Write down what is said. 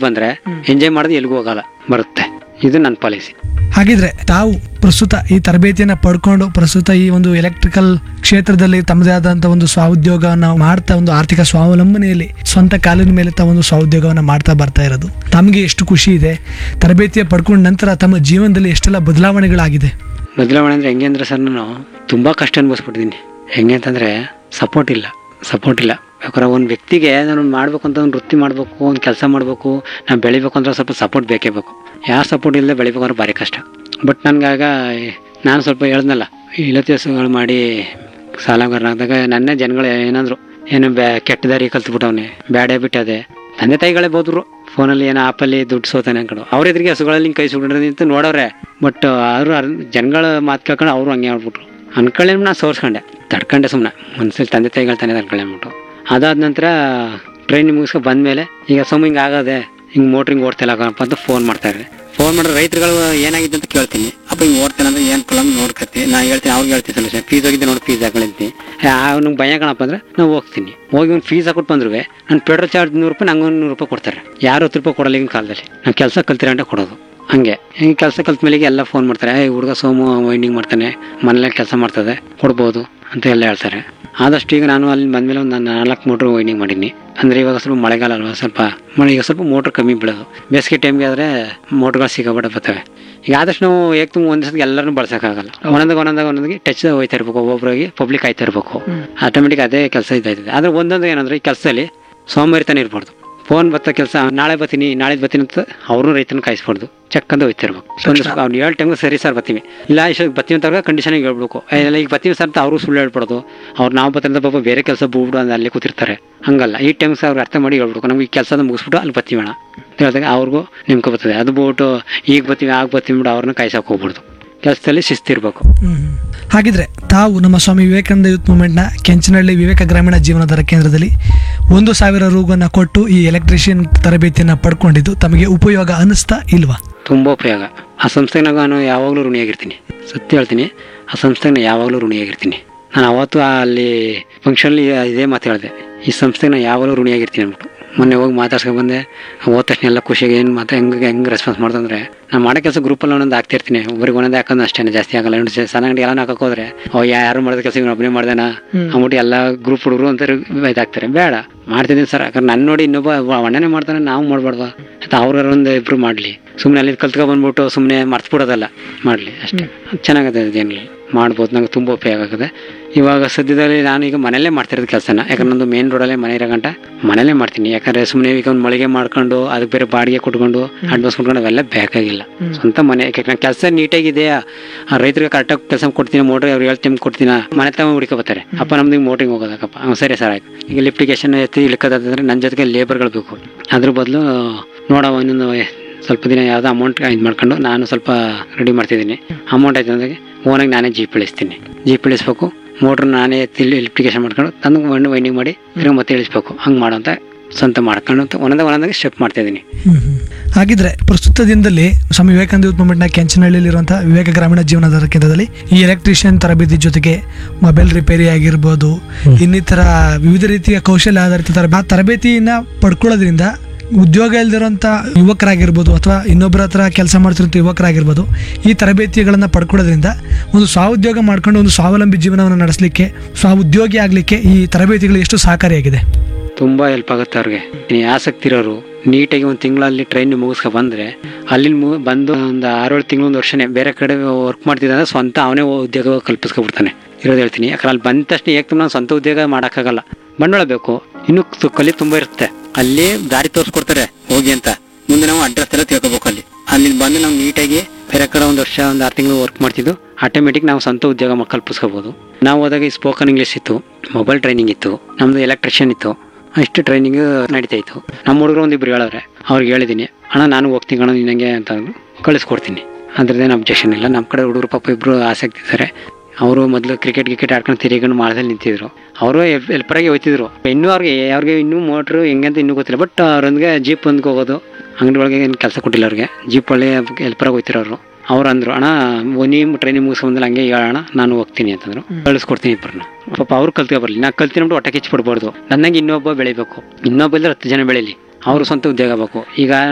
ಬಂದ್ರೆ ಎಂಜಾಯ್ ಮಾಡೋದು ಎಲ್ಲಿಗೂ ಹೋಗಲ್ಲ ಬರುತ್ತೆ ಇದು ನನ್ನ ಪಾಲಿಸಿ ಹಾಗಿದ್ರೆ ತಾವು ಪ್ರಸ್ತುತ ಈ ತರಬೇತಿಯನ್ನ ಪಡ್ಕೊಂಡು ಪ್ರಸ್ತುತ ಈ ಒಂದು ಎಲೆಕ್ಟ್ರಿಕಲ್ ಕ್ಷೇತ್ರದಲ್ಲಿ ತಮ್ಮದೇ ಆದಂತ ಒಂದು ಸ್ವಾಉದ್ಯೋಗವನ್ನ ಮಾಡ್ತಾ ಒಂದು ಆರ್ಥಿಕ ಸ್ವಾವಲಂಬನೆಯಲ್ಲಿ ಸ್ವಂತ ಕಾಲಿನ ಮೇಲೆ ತಾವು ಒಂದು ಸ್ವಾಉದ್ಯೋಗವನ್ನ ಮಾಡ್ತಾ ಬರ್ತಾ ಇರೋದು ತಮಗೆ ಎಷ್ಟು ಖುಷಿ ಇದೆ ತರಬೇತಿಯ ಪಡ್ಕೊಂಡ ನಂತರ ತಮ್ಮ ಜೀವನದಲ್ಲಿ ಎಷ್ಟೆಲ್ಲ ಬದಲಾವಣೆಗಳಾಗಿದೆ ಬದಲಾವಣೆ ಅಂದ್ರೆ ಹೆಂಗೆ ಅಂದ್ರೆ ಸರ್ ನಾನು ತುಂಬಾ ಕಷ್ಟ ಅನ್ಭವಿಸ್ಬಿಟ್ಟಿದ್ದೀನಿ ಹೆಂಗೆ ಅಂತಂದ್ರೆ ಸಪೋರ್ಟ್ ಇಲ್ಲ ಸಪೋರ್ಟ್ ಇಲ್ಲ ಯಾಕಂದ್ರೆ ಒಂದು ವ್ಯಕ್ತಿಗೆ ನಾನು ಮಾಡ್ಬೇಕು ಅಂತ ಒಂದು ವೃತ್ತಿ ಮಾಡಬೇಕು ಒಂದು ಕೆಲಸ ಮಾಡಬೇಕು ನಾನು ಬೆಳಿಬೇಕು ಅಂದ್ರೆ ಸ್ವಲ್ಪ ಸಪೋರ್ಟ್ ಬೇಕೇ ಬೇಕು ಯಾವ ಸಪೋರ್ಟ್ ಇಲ್ಲದೆ ಬೆಳಿಬೇಕು ಅಂದ್ರೆ ಭಾರಿ ಕಷ್ಟ ಬಟ್ ನನ್ಗಾಗ ನಾನು ಸ್ವಲ್ಪ ಹೇಳ್ದನಲ್ಲ ಇಳತಿಸುಗಳು ಮಾಡಿ ಸಾಲಗಾರನಾದಾಗ ನನ್ನೇ ಜನಗಳು ಏನಾದ್ರು ಏನು ಬ್ಯಾ ಕೆಟ್ಟ ದಾರಿ ಕಲ್ತ್ಬಿಟ್ಟವನೆ ಬ್ಯಾಡ್ ಹ್ಯಾಬಿಟ್ ಅದೇ ತಂದೆ ತಾಯಿಗಳೇ ಬೋದ್ರು ಫೋನಲ್ಲಿ ಏನೋ ಆಪಲ್ಲಿ ದುಡ್ಡು ಸೋತಾನೆ ಅನ್ಕೊಂಡು ಅವ್ರ ಎದುರಿಗೆ ಹಸುಗಳಲ್ಲಿ ಹಿಂಗ್ ಕೈ ಸುಡ್ರಿ ಅಂತ ನೋಡೋರೆ ಬಟ್ ಅವರು ಜನಗಳ ಮಾತು ಕೇಳ್ಕೊಂಡು ಅವರು ಹಂಗೆ ಹೇಳ್ಬಿಟ್ರು ಅನ್ಕೊಳ್ಳಿ ನಾ ಸೋರ್ಸ್ಕೊಂಡೆ ತಡ್ಕೊಂಡೆ ಸುಮ್ಮನೆ ಮನ್ಸಲ್ಲಿ ತಂದೆ ತಾಯಿಗಳು ತಾನೇ ತಡ್ಕೊಳ್ಳಿ ಅಂದ್ಬಿಟ್ಟು ಅದಾದ ನಂತರ ಟ್ರೈನ್ ಮುಗಿಸ್ಕೊಂಡು ಬಂದ್ಮೇಲೆ ಈಗ ಸುಮ್ಮ ಹಿಂಗೆ ಆಗದೆ ಹಿಂಗೆ ಮೋಟ್ರಿಂಗ್ ಓಡ್ತಿಲ್ಲ ಕಣಪ್ಪ ಅಂತ ಫೋನ್ ಮಾಡ್ತಾರೆ ಫೋನ್ ಮಾಡಿದ್ರೆ ರೈತರುಗಳು ಏನಾಗಿದೆ ಅಂತ ಕೇಳ್ತೀನಿ ಅಪ್ಪ ಹಿಂಗೆ ಓಡ್ತಾನೆ ಅಂದ್ರೆ ಏನು ಪ್ರಾಬ್ಲಮ್ ನೋಡ್ಕತ್ತಿ ನಾ ಹೇಳ್ತೀನಿ ಅವ್ರಿಗೆ ಹೇಳ್ತೀನಿ ಸೊಲ್ಯೂಷನ್ ಫೀಸ್ ಹೋಗಿದ್ದೆ ನೋಡಿ ಫೀಸ್ ಹಾಕೊಳಿಂತೀನಿ ಅವ್ನಿಗೆ ಭಯ ಕಣಪ್ಪ ಅಂದ್ರೆ ನಾವು ಹೋಗ್ತೀನಿ ಹೋಗಿ ಒಂದು ಫೀಸ್ ಹಾಕೊಟ್ಟು ಬಂದ್ರು ನಾನು ಪೆಟ್ರೋಲ್ ಚಾರ್ಜ್ ನೂರು ರೂಪಾಯಿ ನಂಗೆ ಒಂದು ನೂರು ರೂಪಾಯಿ ಕೊಡ್ತಾರೆ ಯಾರು ಹತ್ತು ರೂಪಾಯಿ ಕೊಡಲ್ಲ ಈಗಿನ ಕಾಲದಲ್ಲಿ ನಾನು ಕೆಲಸ ಕಲ್ತಿರ ಅಂತ ಕೊಡೋದು ಹಂಗೆ ಈ ಕೆಲಸ ಕಲ್ತ ಮೇಲೆ ಎಲ್ಲ ಫೋನ್ ಮಾಡ್ತಾರೆ ಏ ಹುಡುಗ ಸೋಮು ವೈಂಡಿಂಗ್ ಮಾಡ್ತಾನೆ ಮನೇಲಿ ಕೆಲಸ ಮಾಡ್ತದೆ ಕೊಡ್ಬೋದು ಅಂತ ಎಲ್ಲ ಹೇಳ್ತಾರೆ ಆದಷ್ಟು ಈಗ ನಾನು ಅಲ್ಲಿ ಬಂದ್ಮೇಲೆ ಒಂದು ನಾಲ್ಕು ಮೋಟ್ರ್ ವೈಂಡಿಂಗ್ ಮಾಡೀನಿ ಅಂದ್ರೆ ಇವಾಗ ಸ್ವಲ್ಪ ಮಳೆಗಾಲ ಅಲ್ವಾ ಸ್ವಲ್ಪ ಮಳೆ ಈಗ ಸ್ವಲ್ಪ ಮೋಟ್ರ್ ಕಮ್ಮಿ ಬೀಳೋದು ಬೇಸಿಗೆ ಟೈಮ್ಗೆ ಆದರೆ ಮೋಟ್ರ್ಗಳು ಸಿಕ್ಕಾಪಟ್ಟೆ ಬರ್ತವೆ ಈಗ ಆದಷ್ಟು ನಾವು ಏಕ್ ತುಂಬ ಒಂದ್ ಸತಿ ಎಲ್ಲರನ್ನೂ ಬಳಸೋಕ್ಕಾಗಲ್ಲ ಒಂದೊಂದಾಗ ಒಂದೊಂದಾಗ ಒಂದೊಂದಿಗೆ ಟಚ್ ಹೋಯ್ತಾ ಇರ್ಬೇಕು ಒಬ್ಬೊಬ್ಬರಿಗೆ ಪಬ್ಲಿಕ್ ಆಯ್ತಾ ಇರಬೇಕು ಆಟೋಮೆಟಿಕ್ ಅದೇ ಕೆಲಸ ಇದಾಯ್ತದೆ ಆದ್ರೆ ಒಂದೊಂದು ಏನಂದ್ರೆ ಈ ಕೆಲಸದಲ್ಲಿ ಸೋಮಾರಿತನ ಇರ್ಬಾರ್ದು ಫೋನ್ ಬತ್ತ ಕೆಲಸ ನಾಳೆ ಬರ್ತೀನಿ ನಾಳೆ ಬರ್ತೀನಿ ಅಂತ ಅವ್ರನ್ನೂ ರೈತನ ಕಾಯಿಸ್ಬಾರ್ದು ಚೆಕ್ ಅಂತ ಹೋಯ್ತಿರ್ಬೇಕು ಒಂದು ಅವ್ನು ಏಳು ಟೈಮ್ಗೆ ಸರಿ ಸರ್ ಬರ್ತೀವಿ ಇಲ್ಲ ಇಷ್ಟು ಬರ್ತೀವಿ ಅಂತ ಕಂಡೀಷನಿಗೆ ಹೇಳ್ಬೇಕು ಏ, ಇಲ್ಲ ಈಗ ಬರ್ತೀವಿ ಸರ್ ಅಂತ ಅವರು ಸುಳ್ಳು ಹೇಳ್ಬಿಡೋದು ಅವ್ರು ನಾವು ಬರ್ತಾರೆ ಪಾಪ ಬೇರೆ ಕೆಲಸ ಬಿಡ್ಬಿಡು ಅಂತ ಅಲ್ಲಿ ಕೂತಿರ್ತಾರೆ ಹಂಗಲ್ಲ ಈ ಟೈಮ್ಸ್ ಅವ್ರು ಅರ್ಥ ಮಾಡಿ ಹೇಳ್ಬೇಕು ನಮ್ಗೆ ಈ ಕೆಲಸದ ಮುಗಿಸ್ಬಿಟ್ಟು ಅಲ್ಲಿ ಬರ್ತೀವಿ ಅಣ್ಣ ಅಂತ ಹೇಳಿದಾಗ ಅವ್ರಿಗೂ ನಿಮ್ಗೆ ಬರ್ತದೆ ಅದು ಬಿಟ್ಟು ಈಗ ಬರ್ತೀವಿ ಆಗ ಬರ್ತೀವಿ ಬಿಡು ಅವ್ರನ್ನ ಕಾಯ್ಸಕ್ಕೆ ಹೋಗ್ಬಿಡ್ದು ಕೆಲಸದಲ್ಲಿ ಶಿಸ್ತಿರ್ಬೇಕು ಹಾಗಿದ್ರೆ ತಾವು ನಮ್ಮ ಸ್ವಾಮಿ ವಿವೇಕಾನಂದ ಯೂತ್ ಮೂವ್ಮೆಂಟ್ನ ಕೆಂಚನಹಳ್ಳಿ ವಿವೇಕ ಗ್ರಾಮೀಣ ಜೀವನಾಧಾರ ಕೇಂದ್ರದಲ್ಲಿ ಒಂದು ಸಾವಿರ ರೂಗನ್ನ ಕೊಟ್ಟು ಈ ಎಲೆಕ್ಟ್ರಿಷಿಯನ್ ತರಬೇತಿಯನ್ನ ಪಡ್ಕೊಂಡಿದ್ದು ತಮಗೆ ಉಪಯೋಗ ಅನಿಸ್ತಾ ಇಲ್ವಾ ತುಂಬ ಉಪಯೋಗ ಆ ಸಂಸ್ಥೆಗೆ ನಾನು ಯಾವಾಗಲೂ ಋಣಿಯಾಗಿರ್ತೀನಿ ಸತ್ಯ ಹೇಳ್ತೀನಿ ಆ ಸಂಸ್ಥೆಗೆ ನಾನು ಯಾವಾಗಲೂ ಋಣಿಯಾಗಿರ್ತೀನಿ ನಾನು ಅವತ್ತು ಅಲ್ಲಿ ಫಂಕ್ಷನಲ್ಲಿ ಇದೇ ಮಾತು ಹೇಳಿದೆ ಈ ಸಂಸ್ಥೆಗೆ ನಾನು ಯಾವಾಗಲೂ ಋಣಿಯಾಗಿರ್ತೀನಿ ಅಂದ್ಬಿಟ್ಟು ಮೊನ್ನೆ ಹೋಗಿ ಮಾತಾಡ್ಸ್ಕೊಂಡು ಬಂದೆ ಹೋದ ತಕ್ಷಣ ಎಲ್ಲ ಖುಷಿಯಾಗಿ ಏನು ಮಾತು ಹೆಂಗೆ ಹೆಂಗೆ ರೆಸ್ಪಾನ್ಸ್ ಮಾಡ್ತಂದ್ರೆ ನಾನು ಮಾಡೋ ಕೆಲಸ ಗ್ರೂಪಲ್ಲಿ ಒಂದೊಂದು ಆಗ್ತಿರ್ತೀನಿ ಒಬ್ಬರಿಗೆ ಒಂದೊಂದು ಹಾಕೋದು ಅಷ್ಟೇ ಜಾಸ್ತಿ ಆಗಲ್ಲ ಇನ್ನು ಸಣ್ಣ ಅಂಗಡಿ ಎಲ್ಲ ಹಾಕಕ್ಕೆ ಹೋದ್ರೆ ಅವ್ ಯಾರು ಮಾಡಿದ ಕೆಲಸ ಇವ್ನು ಒಬ್ಬನೇ ಮಾಡ್ದೇನಾ ಅಂದ್ಬಿಟ್ಟು ಎಲ್ಲ ಗ್ರೂಪ್ ಹುಡುಗರು ಅಂತ ಇದಾಗ್ತಾರೆ ಬೇಡ ಮಾಡ್ತಿದ್ದೀನಿ ಸರ್ ಯಾಕಂದ್ರೆ ನನ್ನ ನೋಡಿ ಇನ್ನೊಬ್ಬ ವ- ಅಣ್ಣನೇ ಮಾಡ್ತಾನೆ ನಾವು ಮಾಡ್ಬಾರ್ದು ಅಥವಾ ಅವ್ರ ಒಂದು ಇಬ್ರು ಮಾಡಲಿ ಸುಮ್ಮನೆ ಅಲ್ಲಿ ಕಲ್ತ್ಕೊ ಬಂದ್ಬಿಟ್ಟು ಸುಮ್ಮನೆ ಮರ್ತ್ಬಿಡೋದಲ್ಲ ಮಾಡಲಿ ಅಷ್ಟೇ ಚೆನ್ನಾಗದೆ ಅದೇನಿಲ್ಲ ಮಾಡ್ಬೋದು ನಂಗೆ ತುಂಬ ಉಪಯೋಗ ಆಗುತ್ತೆ ಇವಾಗ ಸದ್ಯದಲ್ಲಿ ನಾನು ಈಗ ಮನೇಲೇ ಮಾಡ್ತಿರೋದು ಕೆಲಸನ ಯಾಕಂದ್ರೆ ನಂದು ಮೇನ್ ರೋಡಲ್ಲೇ ಮನೆ ಇರೋ ಗಂಟ ಮನೇಲೇ ಮಾಡ್ತೀನಿ ಯಾಕಂದ್ರೆ ಸುಮ್ಮನೆ ಈಗ ಒಂದು ಮಳಿಗೆ ಮಾಡ್ಕೊಂಡು ಅದಕ್ಕೆ ಬೇರೆ ಬಾಡಿಗೆ ಕೊಟ್ಕೊಂಡು ಅಡ್ವಾನ್ಸ್ ಕೊಟ್ಕೊಂಡು ಅವೆಲ್ಲ ಬೇಕಾಗಿಲ್ಲ ಸ್ವಂತ ಮನೆ ಯಾಕೆ ನಾನು ಕೆಲಸ ನೀಟಾಗಿದೆಯಾ ಆ ರೈತರಿಗೆ ಕರೆಕ್ಟಾಗಿ ಕೆಲಸ ಕೊಡ್ತೀನಿ ಮೋಟ್ರ್ ಅವ್ರು ಹೇಳ್ ಟೈಮ್ ಕೊಡ್ತೀನಿ ಮನೆ ತಗೊಂಡು ಹುಡುಕ ಬರ್ತಾರೆ ಅಪ್ಪ ನಮ್ದು ಮೋಟ್ರಿಂಗ್ ಹೋಗೋದಕ್ಕಪ್ಪ ಹ್ಞೂ ಸರಿ ಸರ್ ಆಯ್ತು ಈಗ ಲಿಫ್ಟಿಗೇಷನ್ ಎತ್ತಿ ಇಳ್ಕೋದಂದ್ರೆ ನನ್ನ ಜೊತೆಗೆ ಲೇಬರ್ಗಳು ಬೇಕು ಅದ್ರ ಬದಲು ನೋಡವ ಇನ್ನೊಂದು ಸ್ವಲ್ಪ ದಿನ ಯಾವುದೋ ಅಮೌಂಟ್ ಇದು ಮಾಡ್ಕೊಂಡು ನಾನು ಸ್ವಲ್ಪ ರೆಡಿ ಮಾಡ್ತಿದ್ದೀನಿ ಅಮೌಂಟ್ ಆಯ್ತು ಅಂದ್ರೆ ಓನಾಗಿ ನಾನೇ ಜೀಪ್ ಇಳಿಸ್ತೀನಿ ಜೀಪ್ ಇಳಿಸ್ಬೇಕು ಮೋಟ್ರ್ ನಾನೇ ಎತ್ತಿ ಲಿಫ್ಟಿಗೇಷನ್ ಮಾಡ್ಕೊಂಡು ತಂದು ಮಣ್ಣು ವೈಂಡಿಂಗ್ ಮಾಡಿ ತಿರ್ಗಿ ಮತ್ತೆ ಇಳಿಸ್ಬೇಕು ಹಂಗೆ ಮಾಡೋಂಥ ಸ್ವಂತ ಮಾಡ್ಕೊಂಡು ಅಂತ ಒಂದೊಂದೇ ಒಂದೊಂದಾಗಿ ಸ್ಟೆಪ್ ಮಾಡ್ತಾಯಿದ್ದೀನಿ ಹಾಗಿದ್ರೆ ಪ್ರಸ್ತುತ ದಿನದಲ್ಲಿ ಸ್ವಾಮಿ ವಿವೇಕಾನಂದ ಯೂತ್ ಮೂವ್ಮೆಂಟ್ನ ಕೆಂಚನಹಳ್ಳಿಯಲ್ಲಿರುವಂತಹ ವಿವೇಕ ಗ್ರಾಮೀಣ ಜೀವನಾಧಾರ ಕೇಂದ್ರದಲ್ಲಿ ಈ ಎಲೆಕ್ಟ್ರಿಷಿಯನ್ ತರಬೇತಿ ಜೊತೆಗೆ ಮೊಬೈಲ್ ರಿಪೇರಿ ಆಗಿರ್ಬೋದು ಇನ್ನಿತರ ವಿವಿಧ ರೀತಿಯ ಕೌಶಲ್ಯ ಆಧಾರಿತ ತರಬೇತಿ ಆ ತರಬೇತಿಯನ್ನ ಪಡ್ಕೊಳ್ಳೋದ್ರಿಂದ ಉದ್ಯೋಗ ಇಲ್ದಿರೋಂಥ ಯುವಕರಾಗಿರ್ಬೋದು ಅಥವಾ ಇನ್ನೊಬ್ಬರ ಹತ್ರ ಕೆಲಸ ಮಾಡ್ತಿರೋಂಥ ಯುವಕರಾಗಿರ್ಬೋದು ಈ ತರಬೇತಿಗಳನ್ನು ಪಡ್ಕೊಳ್ಳೋದ್ರಿಂದ ಒಂದು ಸ್ವಾಉದ್ಯೋಗ ಮಾಡ್ಕೊಂಡು ಒಂದು ಸ್ವಾವಲಂಬಿ ಜೀವನವನ್ನು ನಡೆಸಲಿಕ್ಕೆ ಸ್ವಾಉದ್ಯೋಗಿ ಆಗಲಿಕ್ಕೆ ಈ ತರಬೇತಿಗಳು ಎಷ್ಟು ಸಹಕಾರಿಯಾಗಿದೆ ತುಂಬ ಹೆಲ್ಪ್ ಆಗುತ್ತೆ ಅವ್ರಿಗೆ ಈ ಆಸಕ್ತಿ ಇರೋರು ನೀಟಾಗಿ ಒಂದು ತಿಂಗಳಲ್ಲಿ ಟ್ರೈನ್ ಮುಗಿಸ್ಕೊ ಬಂದ್ರೆ ಅಲ್ಲಿಂದ ಮು ಬಂದು ಒಂದು ಆರೇಳು ತಿಂಗಳು ಒಂದು ವರ್ಷನೇ ಬೇರೆ ಕಡೆ ವರ್ಕ್ ಮಾಡ್ತಿದ್ದಂದ್ರೆ ಸ್ವಂತ ಅವನೇ ಉದ್ಯೋಗ ಕಲ್ಪಿಸ್ಕೊಬಿಡ್ತಾನೆ ಇರೋದು ಹೇಳ್ತೀನಿ ಯಾಕಂದ್ರೆ ಅಲ್ಲಿ ಬಂದ ತಕ್ಷಣ ಏಕ್ ನಾನು ಸ್ವಂತ ಉದ್ಯೋಗ ಮಾಡೋಕ್ಕಾಗಲ್ಲ ಬಂಡವಾಳ ಬೇಕು ಇನ್ನೂ ತು- ಕಲಿ ತುಂಬ ಇರುತ್ತೆ ಅಲ್ಲಿ ದಾರಿ ತೋರಿಸ್ಕೊಡ್ತಾರೆ ಹೋಗಿ ಅಂತ ಮುಂದೆ ನಾವು ಅಡ್ರೆಸ್ ಎಲ್ಲ ತಿಳ್ಕೊಬೇಕು ಅಲ್ಲಿ ಅಲ್ಲಿ ಬಂದು ನಾವು ನೀಟಾಗಿ ಬೇರೆ ಕಡೆ ಒಂದು ವರ್ಷ ಒಂದು ಆರು ತಿಂಗಳು ವರ್ಕ್ ಮಾಡ್ತಿದ್ದು ಆಟೋಮೆಟಿಕ್ ನಾವು ಸ್ವಂತ ಉದ್ಯೋಗ ಮ- ಕಲ್ಪಿಸ್ಕೋಬೋದು ನಾವು ಹೋದಾಗ ಈ ಸ್ಪೋಕನ್ ಇಂಗ್ಲೀಷ್ ಇತ್ತು ಮೊಬೈಲ್ ಟ್ರೈನಿಂಗ್ ಇತ್ತು ನಮ್ದು ಎಲೆಕ್ಟ್ರಿಷಿಯನ್ ಇತ್ತು ಅಷ್ಟು ಟ್ರೈನಿಂಗ್ ನಡೀತಾ ಇತ್ತು ನಮ್ಮ ಹುಡುಗರು ಒಂದಿಬ್ರು ಹೇಳವ್ರೆ ಅವ್ರಿಗೆ ಹೇಳಿದ್ದೀನಿ ಅಣ್ಣ ನಾನು ಹೋಗ್ತೀನಿ ಕಣ ನಿನಗೆ ಅಂತ ಅಂದ್ರು. ಕಳಿಸ್ಕೊಡ್ತೀನಿ ಅದ್ರದ್ದೇನು ಅಬ್ಜೆಕ್ಷನ್ ಇಲ್ಲ ನಮ್ಮ ಕಡೆ ಹುಡುಗರು ಪಾಪ ಇಬ್ಬರು ಆಸಕ್ತಿ ಇದ್ದಾರೆ ಅವರು ಮೊದಲು ಕ್ರಿಕೆಟ್ ಗಿಕೆಟ್ ಆಡ್ಕೊಂಡು ತಿರುಗಿಕೊಂಡು ಮಾಡ್ದಲ್ಲಿ ನಿಂತಿದ್ರು ಅವರು ಎಲ್ಪರಾಗಿ ಹೋಯ್ತಿದ್ರು ಇನ್ನೂ ಅವ್ರಿಗೆ ಅವ್ರಿಗೆ ಇನ್ನೂ ಮೋಟ್ರು ಹೆಂಗೆ ಅಂತ ಇನ್ನೂ ಗೊತ್ತಿಲ್ಲ ಬಟ್ ಅವ್ರೊಂದಿಗೆ ಜೀಪ್ ಒಂದ್ಗೆ ಹೋಗೋದು ಅಂಗಡಿ ಒಳಗೆ ಏನು ಕೆಲಸ ಕೊಟ್ಟಿಲ್ಲ ಅವ್ರಿಗೆ ಜೀಪ್ ಒಳ್ಳೆ ಎಲ್ಪರಾಗಿ ಹೋಯ್ತಿರೋರು ಅವ್ರು ಅಂದ್ರು ಅಣ್ಣ ನೀವು ಟ್ರೈನಿಂಗ್ ಮುಗಿಸ್ಕೊಂಡ್ಮೇಲೆ ಹಂಗೆ ಹೇಳೋಣ ನಾನು ಹೋಗ್ತೀನಿ ಅಂತಂದ್ರು ಕಳಿಸ್ಕೊಡ್ತೀನಿ ಇಬ್ಬರನ್ನ ಪಾಪ ಅವ್ರು ಕಲ್ತ್ಕೊ ಬರಲಿ ನಾ ಕಲ್ತಿನ್ಬಿಟ್ಟು ಹೊಟ್ಟೆ ಕಿಚ್ಚು ಬಿಡ್ಬಾರ್ದು ನನ್ನಂಗೆ ಇನ್ನೊಬ್ಬ ಬೆಳಿಬೇಕು ಇನ್ನೊಬ್ಬ ಇದ್ರೆ ಹತ್ತು ಜನ ಬೆಳೀಲಿ ಅವರು ಸ್ವಂತ ಉದ್ಯೋಗ ಬೇಕು ಈಗ